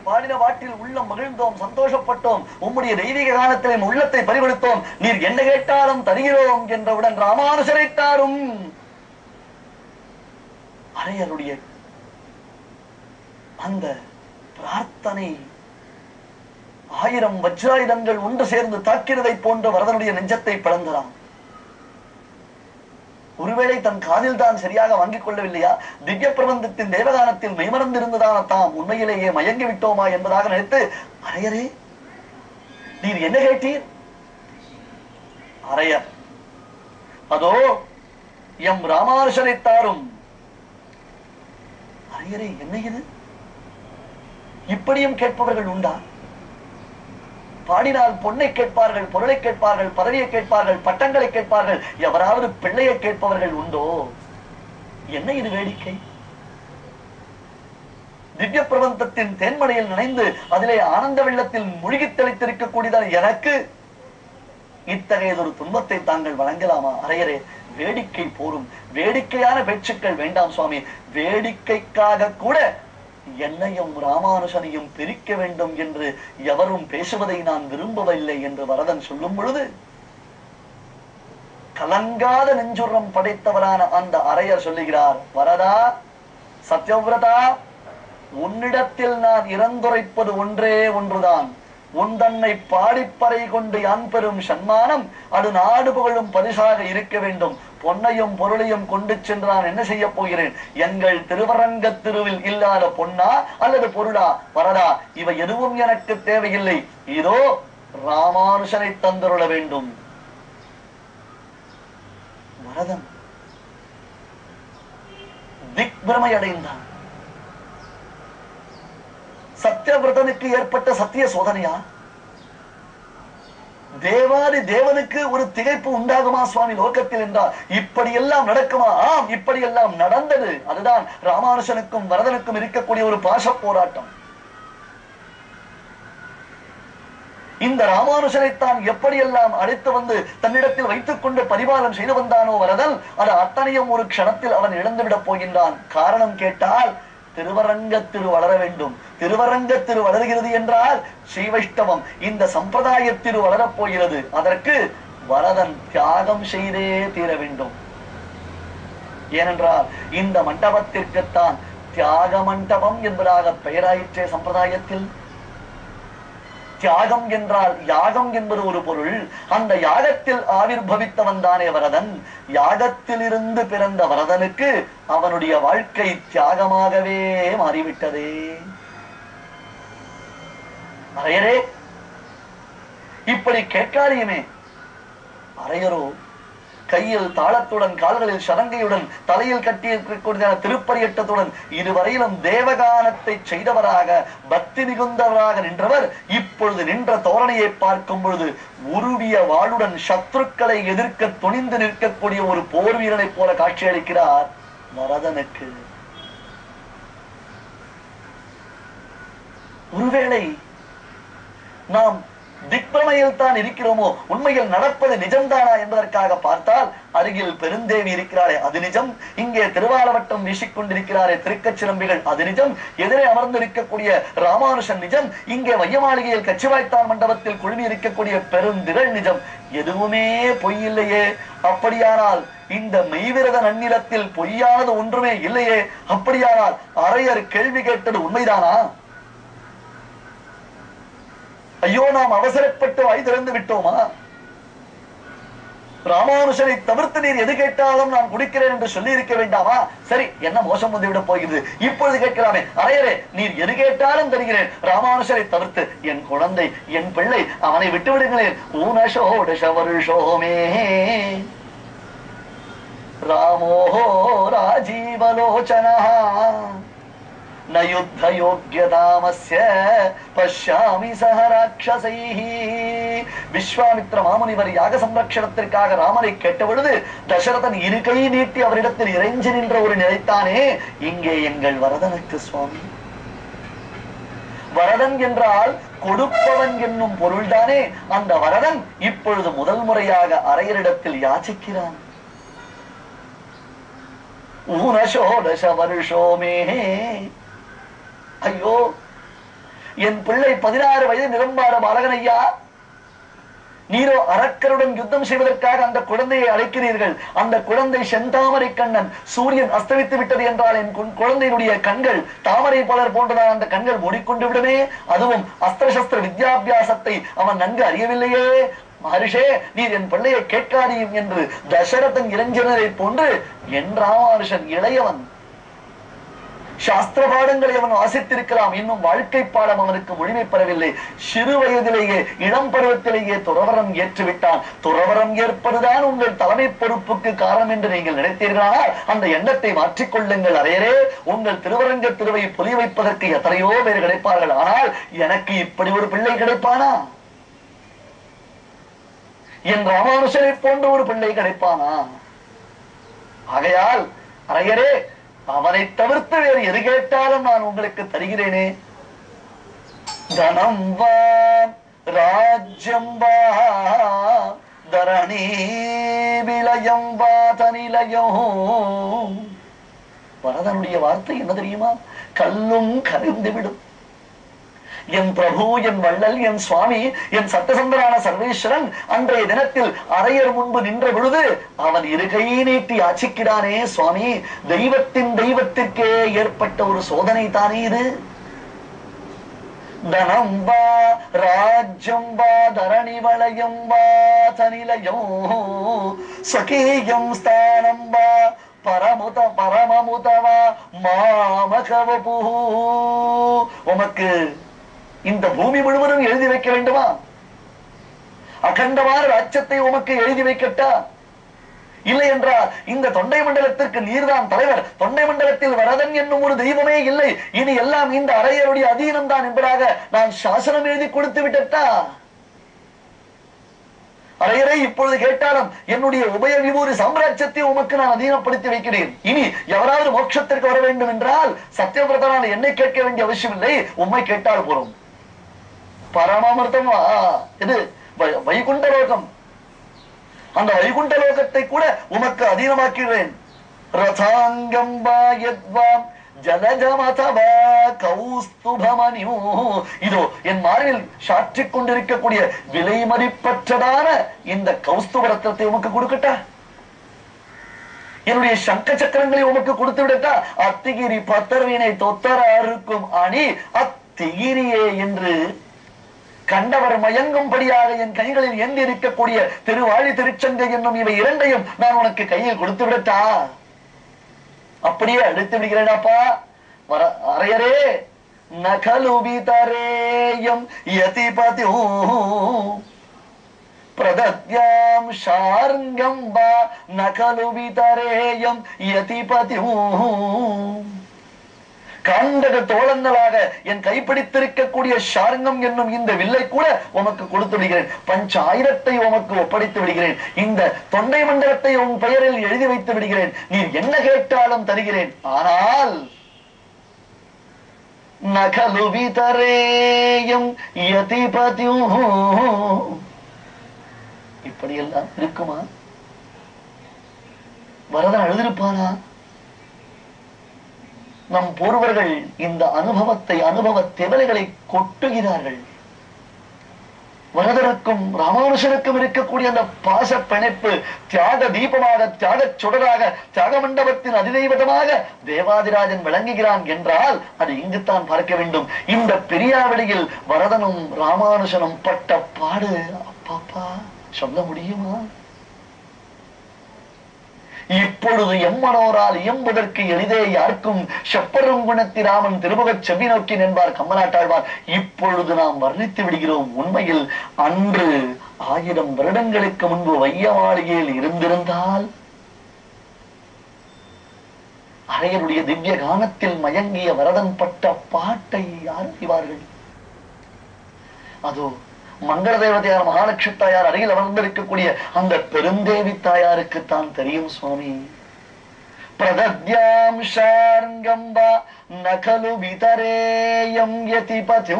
பாடின பாட்டில் உள்ளம் மகிழ்ந்தோம் சந்தோஷப்பட்டோம் உம்முடைய தெய்வீக காலத்தில் என் உள்ளத்தை பறிகொடுத்தோம் நீர் என்ன கேட்டாலும் தருகிறோம் என்றவுடன் ராமானுசரை தாரும் அரையருடைய அந்த பிரார்த்தனை ஆயிரம் வஜ்ராயுதங்கள் ஒன்று சேர்ந்து தாக்கிறதை போன்ற வரதனுடைய நெஞ்சத்தை பிளந்தலாம் ஒருவேளை தன் காதில் தான் சரியாக வாங்கிக் கொள்ளவில்லையா திவ்ய பிரபந்தத்தின் தேவகானத்தில் மெய்மறந்திருந்ததான தாம் உண்மையிலேயே மயங்கி விட்டோமா என்பதாக நினைத்து அரையரே நீர் என்ன கேட்டீர் அரையர் அதோ எம் ராமானுஷரை தாரும் அரையரே என்ன இது இப்படியும் கேட்பவர்கள் உண்டா பாடினால் பொன்னை கேட்பார்கள் பொருளை கேட்பார்கள் பதவியை கேட்பார்கள் பட்டங்களை கேட்பார்கள் எவராவது பிள்ளையை கேட்பவர்கள் உண்டோ என்ன இது வேடிக்கை திவ்ய பிரபந்தத்தின் தென்மடையில் நினைந்து அதிலே ஆனந்த வெள்ளத்தில் மூழ்கி தெளித்திருக்கக்கூடியதான எனக்கு இத்தகையதொரு துன்பத்தை தாங்கள் வழங்கலாமா அரையரே வேடிக்கை போரும் வேடிக்கையான பேச்சுக்கள் வேண்டாம் சுவாமி வேடிக்கைக்காக கூட என்னையும் ராமானுஜனையும் பிரிக்க வேண்டும் என்று எவரும் பேசுவதை நான் விரும்பவில்லை என்று வரதன் சொல்லும் பொழுது கலங்காத நெஞ்சுரம் படைத்தவரான அந்த அரையர் சொல்லுகிறார் வரதா சத்யவிரதா உன்னிடத்தில் நான் இறந்துரைப்பது ஒன்றே ஒன்றுதான் உன் தன்னை பாடிப்பறை கொண்டு யான் பெறும் சன்மானம் அது நாடு புகழும் பரிசாக இருக்க வேண்டும் பொன்னையும் பொருளையும் கொண்டு சென்று நான் என்ன செய்ய போகிறேன் எங்கள் திருவரங்க திருவில் இல்லாத பொன்னா அல்லது பொருளா வரதா இவை எதுவும் எனக்கு தேவையில்லை இதோ ராமானுஷனை தந்தருள வேண்டும் வரதன் திக்பிரமை அடைந்தான் சத்தியவிரதனுக்கு ஏற்பட்ட சத்திய சோதனையா தேவாதி தேவனுக்கு ஒரு திகைப்பு உண்டாகுமா சுவாமி லோகத்தில் என்றால் இப்படி எல்லாம் நடக்குமா ஆம் இப்படி எல்லாம் நடந்தது அதுதான் ராமானுஷனுக்கும் வரதனுக்கும் இருக்கக்கூடிய ஒரு பாச போராட்டம் இந்த ராமானுஷனை தான் எப்படியெல்லாம் அழைத்து வந்து தன்னிடத்தில் வைத்துக் கொண்டு பரிபாலம் செய்து வந்தானோ வரதன் அது அத்தனையும் ஒரு க்ஷணத்தில் அவன் இழந்துவிடப் போகின்றான் காரணம் கேட்டால் திருவரங்கத்திரு வளர வேண்டும் திருவரங்கத்திரு வளர்கிறது என்றால் ஸ்ரீவைஷ்ணவம் இந்த சம்பிரதாயத்திரு வளரப் போகிறது அதற்கு வரதன் தியாகம் செய்தே தீர வேண்டும் ஏனென்றால் இந்த மண்டபத்திற்குத்தான் தியாக மண்டபம் என்பதாக பெயராயிற்றே சம்பிரதாயத்தில் தியாகம் என்றால் யாகம் என்பது ஒரு பொருள் அந்த யாகத்தில் ஆவிர்பவித்தவன் தானே வரதன் யாகத்திலிருந்து பிறந்த வரதனுக்கு அவனுடைய வாழ்க்கை தியாகமாகவே மாறிவிட்டதே அரையரே இப்படி கேட்காரியுமே அரையரோ கையில் தாளத்துடன் கால்களில் சதங்கையுடன் தலையில் கட்டியிருக்கக்கூடிய திருப்பரியட்டத்துடன் இதுவரையிலும் தேவகானத்தை செய்தவராக பக்தி மிகுந்தவராக நின்றவர் இப்பொழுது நின்ற தோரணையை பார்க்கும் பொழுது உருவிய வாளுடன் சத்துருக்களை எதிர்க்க துணிந்து நிற்கக்கூடிய ஒரு போர் வீரனைப் போல காட்சியளிக்கிறார் வரதனுக்கு ஒருவேளை நாம் திக்பிரமையில் தான் இருக்கிறோமோ உண்மையில் நடப்பது நிஜம்தானா என்பதற்காக பார்த்தால் அருகில் பெருந்தேவி இருக்கிறாரே அது நிஜம் இங்கே திருவாலவட்டம் வீசிக்கொண்டிருக்கிறாரே திருக்கச்சிலம்பிகள் அது நிஜம் எதிரே அமர்ந்திருக்கக்கூடிய ராமானுஷன் நிஜம் இங்கே வையமாளிகையில் கச்சிவாய்த்தான் மண்டபத்தில் குழுமி இருக்கக்கூடிய பெருந்திரள் நிஜம் எதுவுமே பொய் இல்லையே அப்படியானால் இந்த மெய்விரத நன்னிலத்தில் பொய்யானது ஒன்றுமே இல்லையே அப்படியானால் அரையர் கேள்வி கேட்டது உண்மைதானா ஐயோ நாம் அவசரப்பட்டு வாய் திறந்து விட்டோமா ராமானுஷனை தவிர்த்து நீர் எது கேட்டாலும் நான் குடிக்கிறேன் என்று சொல்லி இருக்க வேண்டாமா சரி என்ன மோசம் வந்து விட போகிறது இப்பொழுது கேட்கலாமே அரையரே நீர் எது கேட்டாலும் தருகிறேன் ராமானுஷரை தவிர்த்து என் குழந்தை என் பிள்ளை அவனை விட்டு விடுங்களேன் ஊனஷோடஷ வருஷோமே ராமோ ராஜீவலோச்சனா न युद्धयोग्यतामस्य பஷ்யாமி சக ராட்சசைஹ விஸ்வாமித்ர மாமுனிவர் யாக சம்ரக்ஷணத்திற்காக ராமனை கேட்ட பொழுது தசரதன் இரு கை நீட்டி அவரிடத்தில் இறைஞ்சி நின்ற ஒரு நிலைத்தானே இங்கே எங்கள் வரதனுக்கு சுவாமி வரதன் என்றால் கொடுப்பவன் என்னும் பொருள்தானே அந்த வரதன் இப்பொழுது முதல் முறையாக அரையரிடத்தில் யாச்சிக்கிறான் ஊனஷோடச வருஷோமே ஐயோ என் பிள்ளை பதினாறு வயது நிரம்பாட பாலகனையா நீரோ அரக்கருடன் யுத்தம் செய்வதற்காக அந்த குழந்தையை அழைக்கிறீர்கள் அந்த குழந்தை செந்தாமரை கண்ணன் சூரியன் அஸ்தமித்து விட்டது என்றால் என் குன்- குழந்தையினுடைய கண்கள் தாமரை பலர் போன்றதான அந்த கண்கள் மூடிக்கொண்டு விடுமே அதுவும் அஸ்திர சஸ்திர வித்யாபியாசத்தை அவன் நன்கு அறியவில்லையே மகரிஷே நீர் என் பிள்ளையை கேட்காதீயும் என்று தசரதன் இளைஞனரை போன்று என் ராமானுஷன் இளையவன் சாஸ்திர பாடங்களை அவன் வாசித்திருக்கலாம் இன்னும் வாழ்க்கை பாடம் அவனுக்கு முழுமை பெறவில்லை சிறு வயதிலேயே இளம் பருவத்திலேயே துறவரம் ஏற்றுவிட்டான் துறவரம் ஏற்பதுதான் உங்கள் தலைமை பொறுப்புக்கு காரணம் என்று நீங்கள் நினைத்தீர்களானால் அந்த எண்ணத்தை மாற்றிக்கொள்ளுங்கள் அரையரே உங்கள் திருவரங்க திருவை புலி வைப்பதற்கு எத்தனையோ பேர் கிடைப்பார்கள் ஆனால் எனக்கு இப்படி ஒரு பிள்ளை கிடைப்பானா என் ராமானுஷனை போன்ற ஒரு பிள்ளை கிடைப்பானா ஆகையால் அரையரே அவனை தவிர்த்து வேறு எது கேட்டாலும் நான் உங்களுக்கு தருகிறேனே தனம் வா ராஜ்யம் வா தரணி விலயம் வா தனிலயம் வரதனுடைய வார்த்தை என்ன தெரியுமா கல்லும் கரைந்து விடும் என் பிரபு என் வள்ளல் என் சுவாமி என் சட்டசந்தரான சர்வேஸ்வரன் அன்றைய தினத்தில் அரையர் முன்பு நின்ற பொழுது அவன் இருகை நீட்டி யாச்சிக்கிறானே சுவாமி தெய்வத்தின் தெய்வத்திற்கே ஏற்பட்ட ஒரு சோதனை தானே இது தனம் வா ராஜ்யம் வா தரணி வளையம் வா தனிலயம் ஸ்வகீயம் ஸ்தானம் வா பரமுத பரமமுதவா மாமகவபூ உமக்கு இந்த பூமி முழுவதும் எழுதி வைக்க வேண்டுமா அகண்டமான ராஜ்யத்தை உமக்கு எழுதி வைக்கட்டா இல்லை என்றால் இந்த தொண்டை மண்டலத்திற்கு நீர்தான் தலைவர் தொண்டை மண்டலத்தில் வரதன் என்னும் ஒரு தெய்வமே இல்லை இனி எல்லாம் இந்த அரையருடைய அதீனம் தான் என்பதாக நான் சாசனம் எழுதி கொடுத்து விட்டட்டா அரையரை இப்பொழுது கேட்டாலும் என்னுடைய உபய விபூரி சாம்ராஜ்யத்தை உமக்கு நான் அதீனப்படுத்தி வைக்கிறேன் இனி எவராவது மோட்சத்திற்கு வர வேண்டும் என்றால் சத்தியபிரதனான என்னை கேட்க வேண்டிய அவசியமில்லை உம்மை கேட்டால் போறோம் பரமாமிர்தமா இது வை- வைகுண்ட லோகம் அந்த வைகுண்ட லோகத்தை கூட உமக்கு அதீனமாக்கிறேன் ரதாங்கம் வா யத்வாம் ஜலஜமதவா கௌஸ்துபமணியோ இதோ என் மார்பில் சாற்றிக் கொண்டிருக்கக்கூடிய விலை மதிப்பற்றதான இந்த கௌஸ்துப ரத்னத்தை உமக்கு கொடுக்கட்டா என்னுடைய சங்க சக்கரங்களை உமக்கு கொடுத்து விடட்டா அத்திகிரி பத்தர்வினை தொத்தராருக்கும் அணி அத்திகிரியே என்று கண்டவர் மயங்கும்படியாக என் கைகளில் ஏந்தி இருக்கக்கூடிய திருவாழி திருச்சங்கை என்னும் இவை இரண்டையும் நான் உனக்கு கையில் கொடுத்து விடட்டா அப்படியே அடுத்து விடுகிறேனாப்பா வர அரையரே நகலுபிதரேயம் யதிபதி பிரதத்யாம் ஷார்ங்கம் வா நகலுபிதரேயம் யதிபதி காண்டக தோளங்களாக என் கைப்பிடித்திருக்கக்கூடிய ஷார்ங்கம் என்னும் இந்த வில்லை கூட உமக்கு கொடுத்து விடுகிறேன் பஞ்சாயிரத்தை உமக்கு ஒப்படைத்து விடுகிறேன் இந்த தொண்டை மண்டலத்தை உன் பெயரில் எழுதி வைத்து விடுகிறேன் நீ என்ன கேட்டாலும் தருகிறேன் ஆனால் நகலு விதரேயம் யதிபதியும் இப்படியெல்லாம் இருக்குமா வரதன் அழுதிருப்பானா நம் பூர்வர்கள் இந்த அனுபவத்தை அனுபவ திவலைகளை கொட்டுகிறார்கள் வரதனுக்கும் ராமானுஷனுக்கும் இருக்கக்கூடிய அந்த பாச பிணைப்பு தியாக தீபமாக தியாக சுடராக தியாக மண்டபத்தின் அதிதெய்வதமாக தேவாதிராஜன் விளங்குகிறான் என்றால் அது இங்குத்தான் பார்க்க வேண்டும் இந்த பெரியாவளியில் வரதனும் ராமானுஷனும் பட்ட பாடு அப்பாப்பா சொல்ல முடியுமா இப்பொழுது எம்மனோரால் இயம்புவதற்கு எளிதே யாருக்கும் செப்பரும் குணத்தி ராமன் திருமுகச் செவி நோக்கி என்பார் கம்மநாட்டாழ்வார் இப்பொழுது நாம் வர்ணித்து விடுகிறோம் உண்மையில் அன்று ஆயிரம் வருடங்களுக்கு முன்பு வையவாளியில் இருந்திருந்தால் அரையருடைய திவ்ய கானத்தில் மயங்கிய வரதன் பட்ட பாட்டை யார் அறிவார்கள் அதோ மங்கள தேவதையார் மகாலட்சுமி தாயார் அருகில் அமர்ந்திருக்கக்கூடிய அந்த பெருந்தேவி தாயாருக்கு தான் தெரியும் சுவாமி பிரதத்யாம் ஷார்ங்கம் வா நகலு விதரேயம் யதிபத்யூ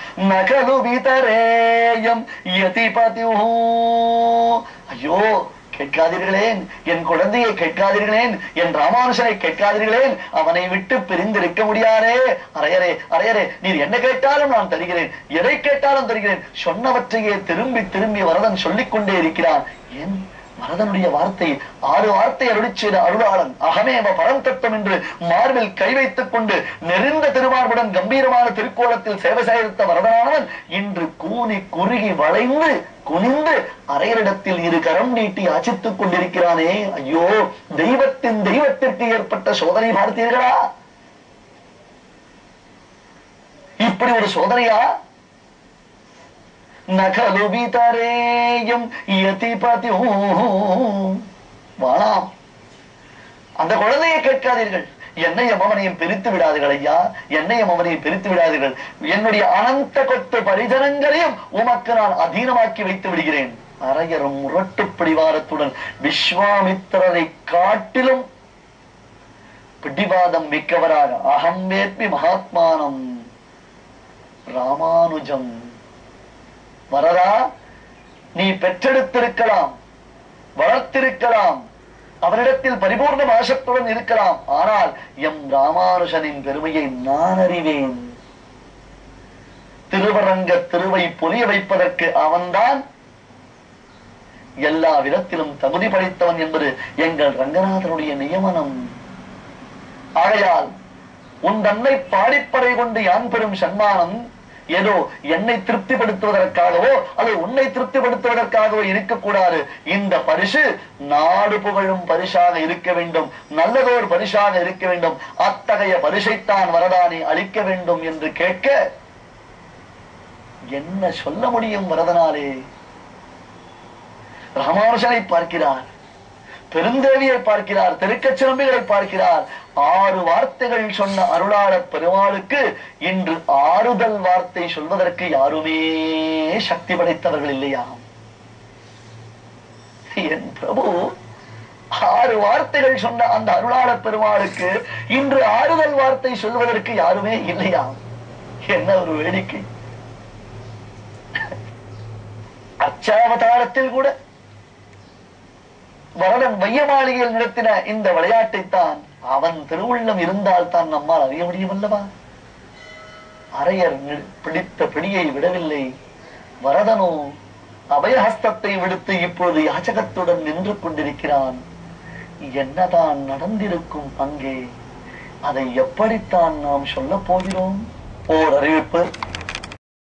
நகலு விதரேயம் யதிபத்யூ ஐயோ கேட்காதீர்களேன் என் குழந்தையை கேட்காதீர்களேன் என் ராமானுஷனை கேட்காதீர்களேன் அவனை விட்டு பிரிந்திருக்க முடியாதே அரையரே அரையரே நீர் என்ன கேட்டாலும் நான் தருகிறேன் எதை கேட்டாலும் தருகிறேன் சொன்னவற்றையே திரும்பி திரும்பி வரதன் சொல்லிக் கொண்டே இருக்கிறான் ஏன் வரதனுடைய வார்த்தை ஆறு வார்த்தை அருளிச் செய்த அருளாளன் அகமேவ பரம் தட்டம் என்று மார்பில் கை வைத்துக் கொண்டு நெறிந்த திருமார்புடன் கம்பீரமான திருக்கோலத்தில் சேவை செய்த வரதனானவன் இன்று கூனி குறுகி வளைந்து குனிந்து அரையரிடத்தில் இரு கரம் நீட்டி யாச்சித்துக் கொண்டிருக்கிறானே ஐயோ தெய்வத்தின் தெய்வத்திற்கு ஏற்பட்ட சோதனை பார்த்தீர்களா இப்படி ஒரு சோதனையா நகலு விதரேயம் யதிபதி வாழாம் அந்த குழந்தையை கேட்காதீர்கள் என்னையும் அவனையும் பிரித்து விடாதீர்கள் ஐயா என்னையும் அவனையும் பிரித்து விடாதீர்கள் என்னுடைய அனந்த கொத்து பரிஜனங்களையும் உமக்கு நான் அதீனமாக்கி வைத்து விடுகிறேன் அரையரும் முரட்டு பிடிவாரத்துடன் விஸ்வாமித்திரரை காட்டிலும் பிடிவாதம் மிக்கவராக அகம் வேத்மி மகாத்மானம் ராமானுஜம் வரதா நீ பெற்றெடுத்திருக்கலாம் வளர்த்திருக்கலாம் அவரிடத்தில் பரிபூர்ண பாசத்துடன் இருக்கலாம் ஆனால் எம் ராமானுஜனின் பெருமையை நான் அறிவேன் திருவரங்க திருவை பொலிய வைப்பதற்கு அவன்தான் எல்லா விதத்திலும் தகுதி படைத்தவன் என்பது எங்கள் ரங்கநாதனுடைய நியமனம் ஆகையால் உன் தன்னை பாடிப்படை கொண்டு யான் பெறும் சன்மானம் ஏதோ என்னை திருப்திப்படுத்துவதற்காகவோ அல்லது உன்னை திருப்திப்படுத்துவதற்காகவோ இருக்கக்கூடாது இந்த பரிசு நாடு புகழும் பரிசாக இருக்க வேண்டும் நல்லதோர் பரிசாக இருக்க வேண்டும் அத்தகைய பரிசைத்தான் வரதானி அளிக்க வேண்டும் என்று கேட்க என்ன சொல்ல முடியும் வரதனாலே ராமானுஜனை பார்க்கிறார் பெருந்தேவியை பார்க்கிறார் திருக்கச்சிலம்பிகளை பார்க்கிறார் ஆறு வார்த்தைகள் சொன்ன அருளாள பெருமாளுக்கு இன்று ஆறுதல் வார்த்தை சொல்வதற்கு யாருமே சக்தி படைத்தவர்கள் இல்லையாம் என் பிரபு ஆறு வார்த்தைகள் சொன்ன அந்த அருளாள பெருமாளுக்கு இன்று ஆறுதல் வார்த்தை சொல்வதற்கு யாருமே இல்லையாம் என்ன ஒரு வேடிக்கை அச்சாவதாரத்தில் கூட வரதன் மைய மாளிகையில் நடத்தின இந்த விளையாட்டைத்தான் அவன் திருவுள்ளம் இருந்தால் தான் நம்மால் அறிய முடியும் அல்லவா அரையர் நி- பிடித்த பிடியை விடவில்லை வரதனோ அபயஹஸ்தத்தை விடுத்து இப்பொழுது யாச்சகத்துடன் நின்று கொண்டிருக்கிறான் என்னதான் நடந்திருக்கும் அங்கே அதை எப்படித்தான் நாம் சொல்ல போகிறோம் ஓர் அறிவிப்பு